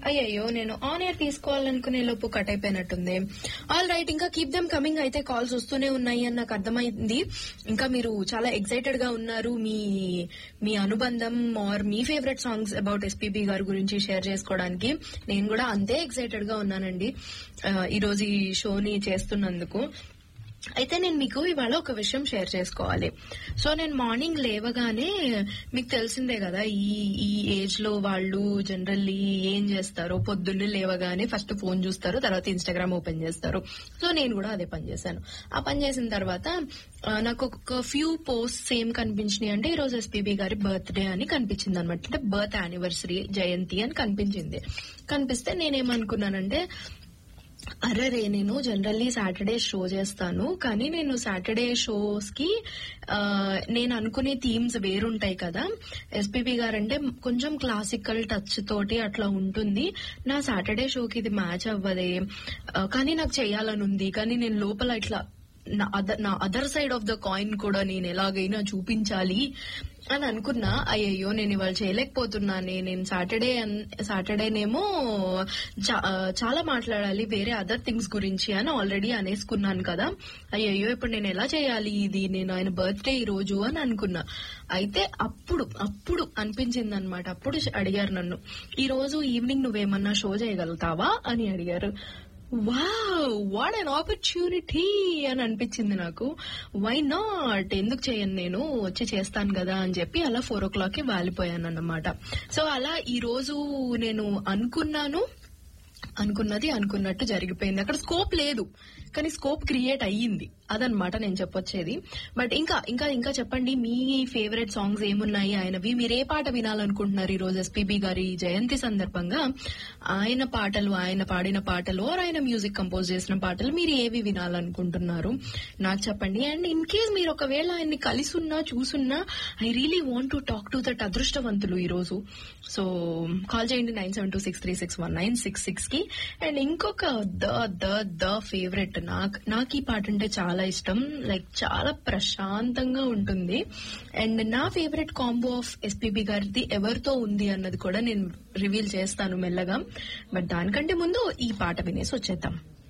అయ్యయ్యో నేను on air తీసుకోవాలనుకునే లోపు కట్ అయిపోయినట్టుంది ఆల్ రైట్ ఇంకా కీప్ దెమ్ కమింగ్ అయితే కాల్స్ వస్తూనే ఉన్నాయి అని నాకు అర్థమైంది ఇంకా మీరు చాలా ఎక్సైటెడ్ గా ఉన్నారు మీ మీ అనుబంధం ఆర్ మీ ఫేవరెట్ సాంగ్స్ అబౌట్ ఎస్పీబీ గారి గురించి షేర్ చేసుకోవడానికి నేను కూడా అంతే ఎక్సైటెడ్ గా ఉన్నానండి ఆ, ఈ రోజు ఈ షోని చేస్తున్నందుకు అయితే నేను మీకు ఇవాళ ఒక విషయం షేర్ చేసుకోవాలి సో నేను మార్నింగ్ లేవగానే మీకు తెలిసిందే కదా ఈ ఈ ఏజ్ లో వాళ్ళు జనరల్లీ ఏం చేస్తారో పొద్దున్నే లేవగానే ఫస్ట్ ఫోన్ చూస్తారు తర్వాత ఇన్స్టాగ్రామ్ ఓపెన్ చేస్తారు సో నేను కూడా అదే పని చేశాను ఆ పని చేసిన తర్వాత ఆ, నాకు ఒక ఫ్యూ పోస్ట్ సేమ్ కనిపించినాయి అంటే ఈ రోజు ఎస్పీబీ గారి బర్త్డే అని కనిపించింది అనమాట అంటే బర్త్ యానివర్సరీ జయంతి అని కనిపించింది కనిపిస్తే నేనేమనుకున్నానంటే అరే రే నేను జనరల్లీ సాటర్డే షో చేస్తాను కానీ నేను సాటర్డే షోస్ కి ఆ, నేను అనుకునే థీమ్స్ వేరుంటాయి కదా ఎస్పీబీ గారు అంటే కొంచెం క్లాసికల్ టచ్ తోటి అట్లా ఉంటుంది నా సాటర్డే షోకి ఇది మ్యాచ్ అవ్వదే ఆ, కానీ నాకు చేయాలని ఉంది కానీ నేను లోపల ఇట్లా నా అదర్ నా other side of the coin కూడా నేను ఎలాగైనా చూపించాలి అని అనుకున్నా అయ్యయ్యో నేను ఇవాళ చేయలేకపోతున్నానే నేను సాటర్డే సాటర్డేనేమో చా- ఆ, చాలా మాట్లాడాలి వేరే అదర్ థింగ్స్ గురించి అని ఆల్రెడీ అనేసుకున్నాను కదా అయ్యయ్యో ఇప్పుడు నేను ఎలా చేయాలి ఇది నేను ఆయన బర్త్డే ఈ రోజు అని అనుకున్నా అయితే అప్పుడు అప్పుడు అనిపించింది అనమాట అప్పుడు అడిగారు నన్ను ఈ రోజు ఈవినింగ్ నువ్వేమన్నా షో చేయగలుగుతావా అని అడిగారు వావ్ వాట్ అన్ ఆపర్చునిటీ అని అనిపించింది నాకు వై నాట్ ఎందుకు చేయను నేను వచ్చి చేస్తాను కదా అని చెప్పి అలా ఫోర్ ఓ క్లాక్ కి వాలిపోయాను అన్నమాట సో అలా ఈ రోజు నేను అనుకున్నాను అనుకున్నది అనుకున్నట్టు జరిగిపోయింది అక్కడ స్కోప్ లేదు కానీ స్కోప్ క్రియేట్ అయ్యింది అదనమాట నేను చెప్పొచ్చేది బట్ ఇంకా ఇంకా ఇంకా చెప్పండి మీ ఫేవరెట్ సాంగ్స్ ఏమున్నాయి ఆయనవి మీరు ఏ పాట వినాలనుకుంటున్నారు ఈ రోజు ఎస్పీబీ గారి జయంతి సందర్భంగా ఆయన పాటలు ఆయన పాడిన పాటలు ఆర్ ఆయన మ్యూజిక్ కంపోజ్ చేసిన పాటలు మీరు ఏవి వినాలనుకుంటున్నారు నాకు చెప్పండి అండ్ ఇన్ కేస్ మీరు ఒకవేళ ఆయన్ని కలిసి ఉన్నా చూసున్నా I really want to talk to that అదృష్టవంతులు ఈ రోజు సో కాల్ చేయండి nine seven two six three six one nine six six కి అండ్ ఇంకొక ద ద ద ఫేవరెట్ నాకు నాకు ఈ పాట అంటే చాలా ఇష్టం లైక్ చాలా ప్రశాంతంగా ఉంటుంది అండ్ నా ఫేవరెట్ కాంబో ఆఫ్ ఎస్పీబీ గారిది ఎవరితో ఉంది అన్నది కూడా నేను రివీల్ చేస్తాను మెల్లగా బట్ దానికంటే ముందు ఈ పాట వినేసి వచ్చేద్దాం